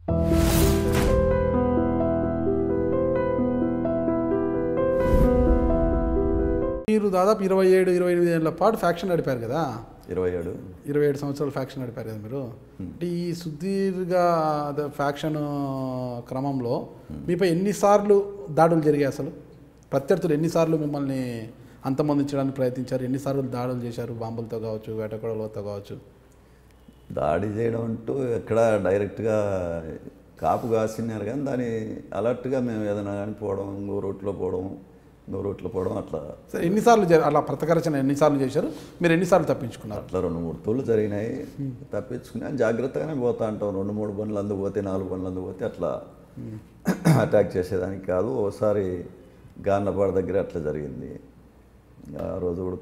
మీరు దాదాపు ఇరవై ఏడు ఇరవై ఎనిమిది ఏళ్ళ పాటు ఫ్యాక్షన్ నడిపారు కదా ఇరవై ఏడు ఇరవై ఏడు సంవత్సరాలు ఫ్యాక్షన్ నడిపారు కదా మీరు అంటే ఈ సుదీర్ఘ అదే ఫ్యాక్షన్ క్రమంలో మీపై ఎన్నిసార్లు దాడులు జరిగాయి అసలు ప్రత్యర్థులు ఎన్నిసార్లు మిమ్మల్ని అంతమొందించడానికి ప్రయత్నించారు ఎన్నిసార్లు దాడులు చేశారు బాంబులతో కావచ్చు వేటకొడలతో కావచ్చు దాడి చేయడం అంటూ ఎక్కడ డైరెక్ట్గా కాపు కాసినారు కానీ దాని అలర్ట్గా మేము ఏదైనా కానీ పోవడం ఇంకో రూట్లో పోవడం ఇంకో రూట్లో పోవడం అట్లా సరే ఎన్నిసార్లు జరి- అలా ప్రతకరచన ఎన్నిసార్లు చేశారు మీరు ఎన్నిసార్లు తప్పించుకున్నారు అట్లా రెండు మూడు తోళ్ళు జరిగినాయి తప్పించుకుని జాగ్రత్తగానే పోతా అంటాం రెండు మూడు బండ్లు అందుకు పోతే నాలుగు బండ్లు అందుకు పోతే అట్లా అటాక్ చేసేదానికి కాదు ఓసారి గాన్నపాడు దగ్గర అట్లా జరిగింది ఆ రోజు ఉడక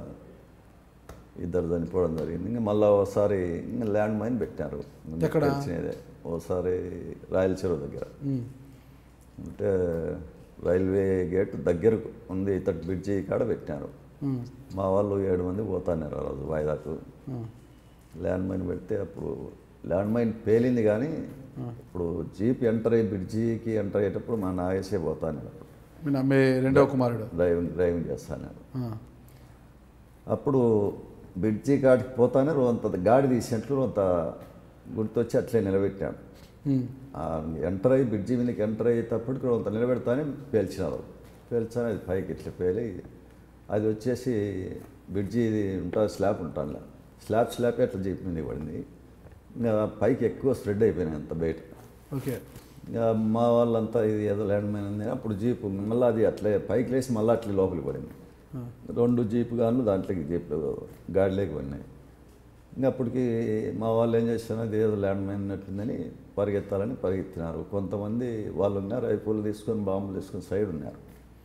ఇద్దరు చనిపోవడం జరిగింది ఇంకా మళ్ళీ ఒకసారి ఇంకా ల్యాండ్ మైన్ పెట్టారు ముందు ఎక్కడ? తెలిసినదే ఓసారి రాయల చెరువు దగ్గర ఉమ్. అంటే రైల్వే గేట్ దగ్గరకు ఉంది ఇతడు బ్రిడ్జి కాడ పెట్టారు ఉమ్. మా వాళ్ళు ఏడు మంది పోతాన్నారు ఆ రోజు వాయిదాకు ఉమ్. ల్యాండ్ మైన్ పెడితే అప్పుడు ల్యాండ్ మైన్ పేలింది కానీ ఇప్పుడు జీప్ ఎంటర్ అయ్యి బ్రిడ్జికి ఎంటర్ అయ్యేటప్పుడు మా నాగేసే పోతాను మీ నా- మీ రెండవ కుమారుడు డ్రైవింగ్ డ్రైవింగ్ చేస్తాను ఆ. అప్పుడు బ్రిడ్జి కాడికి పోతానే అంత గాడి తీసినట్లు అంత గుర్తొచ్చి అట్లే నిలబెట్టాను ఉమ్. ఆ ఎంటర్ అయ్యి బ్రిడ్జి మీదకి ఎంటర్ అయ్యేటప్పటికి అంత నిలబెడతానే పేల్చినారు పేల్చాను అది పైకి ఇట్లా పేలి అది వచ్చేసి బ్రిడ్జి ఇది ఉంటుంది స్లాబ్ ఉంటాను స్లాబ్ స్లాబ్ అట్లా జీప్ మీద పడింది ఇంకా పైకి ఎక్కువ స్ప్రెడ్ అయిపోయినాయి అంత బయట ఓకే ఇంకా మా వాళ్ళంతా ఇది ఏదో ల్యాండ్ మైన్ ఉంది అప్పుడు జీపు మళ్ళీ అది అట్లే పైకి లేసి మళ్ళీ అట్లే లోపలికి పడింది రెండు జీపు గాను దాంట్లోకి జీప్లు గాడిలోకి పడినాయి ఇంకా అప్పటికి మా వాళ్ళు ఏం చేస్తున్నారు అది ఏదో ల్యాండ్ మైన్ ఉన్నట్టుందని పరిగెత్తాలని పరిగెత్తినారు కొంతమంది వాళ్ళు ఉన్నారు రైఫుల్ తీసుకొని బాంబులు తీసుకొని సైడ్ ఉన్నారు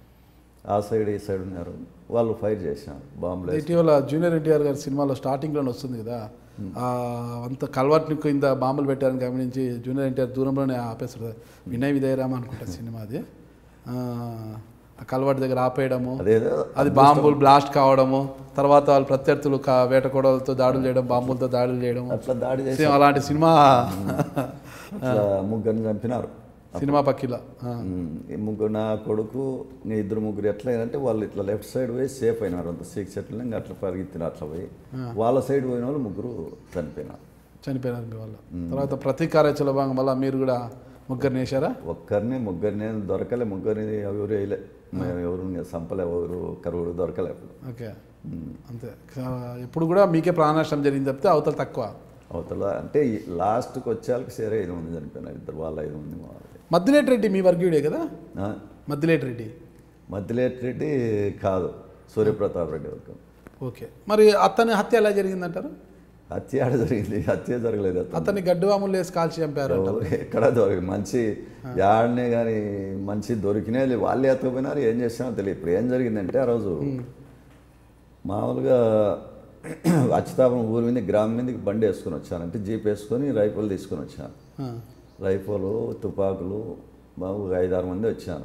ఆ సైడ్ ఈ సైడ్ ఉన్నారు వాళ్ళు ఫైర్ చేసినారు బాంబులు వేసి. ఇటీవల జూనియర్ ఎన్టీఆర్ గారి సినిమాలో స్టార్టింగ్లోనే వస్తుంది కదా ఆ, అంత కల్వర్ట్ని కింద బాంబులు పెట్టారని గమనించి జూనియర్ ఎన్టీఆర్ దూరంలోనే ఆపేస్తారు వినయ్ విదయరామ అనుకుంటా సినిమా అది ఆ, ఆ కల్వర్ట్ దగ్గర ఆపేయడము అదేదో అది బాంబులు బ్లాస్ట్ కావడము తర్వాత వాళ్ళ ప్రత్యర్థులు కా- వేటకొడలతో దాడులు చేయడం బాంబులతో దాడులు చేయడం అట్లా దాడి చేసి సేమ్ అలాంటి సినిమా అట్లా ముగ్గురిని చంపినారు సినిమా పక్కిల ఆ, ఉమ్, ఈ ముగ్గురు నా కొడుకు నీ ఇద్దరు ముగ్గురు ఎట్లా అయ్యారంటే వాళ్ళు ఇట్లా లెఫ్ట్ సైడ్ పోయి సేఫ్ అయినారు అంత సిక్స్ సెట్లు ఇంకా అట్లా పరిగెత్తిన అట్లా పోయి వాళ్ళ సైడ్ పోయిన వాళ్ళు ముగ్గురు చనిపోయినారు చనిపోయినారు మీ వాళ్ళు తర్వాత ప్రతీకార్యాచల భాగం వల్ల మీరు కూడా ముగ్గురిని వేశారా ఒక్కరిని ముగ్గురిని దొరకలే ముగ్గురిని ఎవరు వేయలే మేము ఎవరు ఇంకా సంపలే ఎవరు కరువుడు దొరకలే అప్పుడు ఓకే అంతే ఆ, ఎప్పుడు కూడా మీకే ప్రాణనష్టం జరిగింది చెప్తే అవతల తక్కువ అవతల అంటే ఈ లాస్ట్కి వచ్చేళ్ళకి సరే ఐదు మంది చనిపోయినారు ఇద్దరు వాళ్ళ ఐదు మంది మా వాళ్ళే. మద్దిలేటి రెడ్డి మీ వర్గీయుడే కదా ఆ, మద్దిలేటి రెడ్డి మద్దిలేటి రెడ్డి కాదు సూర్యప్రతాప్ రెడ్డి వర్గం ఓకే మరి అతని హత్య ఎలా జరిగిందంటారు హత్య ఆడ జరిగింది హత్య జరగలేదు అతను అతన్ని గడ్డువాములు వేసి కాల్చి చంపారు అంటారు. ఎక్కడ దొరికి మంచి యాడనే కానీ మంచి దొరికినా లేవు వాళ్ళే ఎత్తకపోయినారు ఏం చేసినా తెలియదు ఇప్పుడు ఏం జరిగిందంటే ఆ రోజు మామూలుగా అచ్యుతాపురం ఊరి మీద గ్రామం మీదకి బండి వేసుకొని వచ్చాను అంటే జీప్ వేసుకొని రైఫుల్ తీసుకొని వచ్చాను ఆ, రైఫులు తుపాకులు మామూలుగా ఐదారు మంది వచ్చాను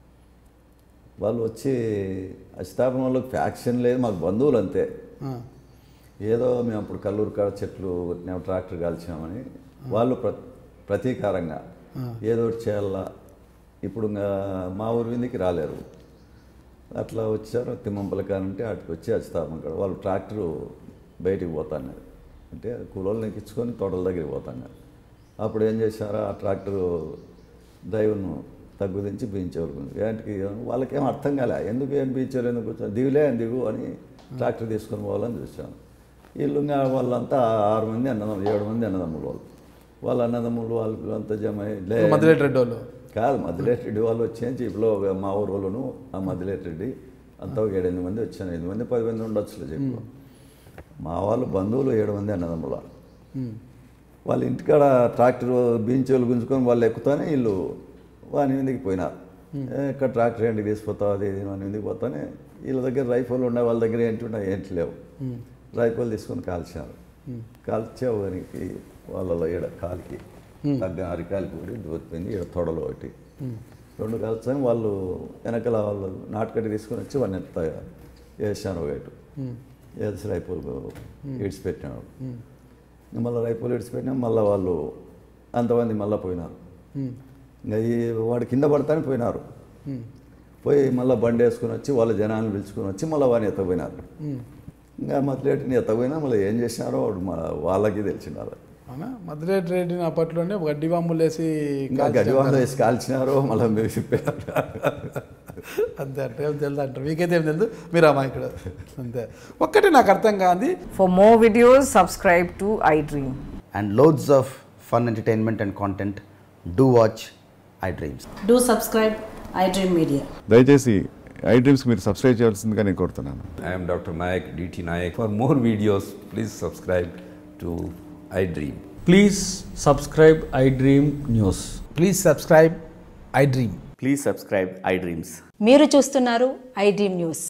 వాళ్ళు వచ్చి అచ్యుతాపురం వాళ్ళకి ఫ్యాక్షన్ లేదు మాకు బంధువులు అంతే ఆ, ఏదో మేము అప్పుడు కల్లూరు కాడ చెట్లు మేము ట్రాక్టర్ కాల్చామని వాళ్ళు ప్ర ప్రతీకారంగా ఏదో ఒకటి చేయాలా ఇప్పుడు ఇంకా మా ఊరి మీదకి రాలేరు అట్లా వచ్చారు తిమ్మంపల కానంటే అటుకు వచ్చి అచ్చుతాము అక్కడ వాళ్ళు ట్రాక్టరు బయటికి పోతాను అంటే కూలోళ్ళని ఎక్కించుకొని తోటల దగ్గరికి పోతాను అప్పుడు ఏం చేశారు ఆ ట్రాక్టరు డ్రైవర్ను తగ్గుదించి బీయించేవారు ఏంటికి వాళ్ళకేం అర్థం కాలే ఎందుకు ఏం బీచారు ఎందుకు వచ్చారు దిగులే దిగు అని ట్రాక్టర్ తీసుకొని పోవాలని చూశాను వీళ్ళు ఇంకా వాళ్ళంతా ఆరు మంది అన్నదమ్ములు ఏడు మంది అన్నదమ్ములు వాళ్ళు వాళ్ళ అన్నదమ్ములు వాళ్ళు అంతా జమ అయ్యి, లే మద్దిలేటి రెడ్డి వాళ్ళు కాదు మద్దిలేటి రెడ్డి వాళ్ళు వచ్చే జీప్లో మా ఊరు వాళ్ళను ఆ మద్దిలేటి రెడ్డి అంతా ఒక ఏడెనిమిది మంది వచ్చాను ఎనిమిది మంది పది మంది ఉండొచ్చులే జీప్లో మా వాళ్ళు బంధువులు ఏడు మంది అన్నదమ్ములు వాళ్ళు. ఉమ్, వాళ్ళ ఇంటికాడ ట్రాక్టర్ బీంచోలు గుంజుకొని వాళ్ళు ఎక్కుతానే వీళ్ళు వాని మీదకి పోయినారు ఏ, ఇక్కడ ట్రాక్టర్ ఏంటి తీసుకుపోతావు అది ఇది వాని మీదకి పోతానే వీళ్ళ దగ్గర రైఫల్ ఉన్నాయి వాళ్ళ దగ్గర ఏంటి ఉన్నాయి ఏంటి లేవు రైఫల్ తీసుకొని కాల్చారు కాల్చే వానికి వాళ్ళలో ఈడ కాలికి తగ్గ అరికాలికి కూడా దూరిపోయింది ఈడ తొడలో ఒకటి రెండు కాల్చని వాళ్ళు వెనకాల వాళ్ళు నాటుకట్టి తీసుకొని వచ్చి వాడిని ఎత్త వేసాను ఒకటి వేసి రైఫల్ ఇడిచిపెట్టినాడు మళ్ళీ రైఫల్ ఇడిచిపెట్టినా మళ్ళీ వాళ్ళు అంతమంది మళ్ళీ పోయినారు ఉమ్, ఇంకా ఈ వాడు కింద పడతానే పోయినారు ఉమ్, పోయి మళ్ళీ బండి వేసుకుని వచ్చి వాళ్ళ జనాన్ని పిలుచుకుని వచ్చి మళ్ళీ వాడిని ఎత్తపోయినారు ఉమ్. ఇంకా మధ్యలేటిని ఎత్తపోయినా మళ్ళీ ఏం చేసినారో వాడు మా వాళ్ళకి తెలిసినారు అవునా మధురేట్ రెడ్డిని అప్పట్లోనే గడ్డి బాంబులు వేసి ఇంకా కాల్చి గడివాళ్ళు వేసి కాల్చినారో మళ్ళీ మీరు చెప్పారు అంతే అంటే ఏం తెలుసు అంటారు మీకైతే ఏం తెలుసు మీరు అమాయకుడు అంతే ఒక్కటి నాకు అర్థం కాంది For more videos, subscribe to iDream. and loads of fun entertainment and content, do watch iDreams. Do subscribe iDream Media. దయచేసి ఐ డ్రీమ్స్ మీరు సబ్స్క్రైబ్ చేయాల్సిందిగా నేను కోరుతున్నాను I am Dr. Nayak, DT Nayak. For more videos, please subscribe to iDream. Please subscribe iDream News. Please subscribe iDream Please subscribe iDreams. మీరు చూస్తున్నారు iDream News.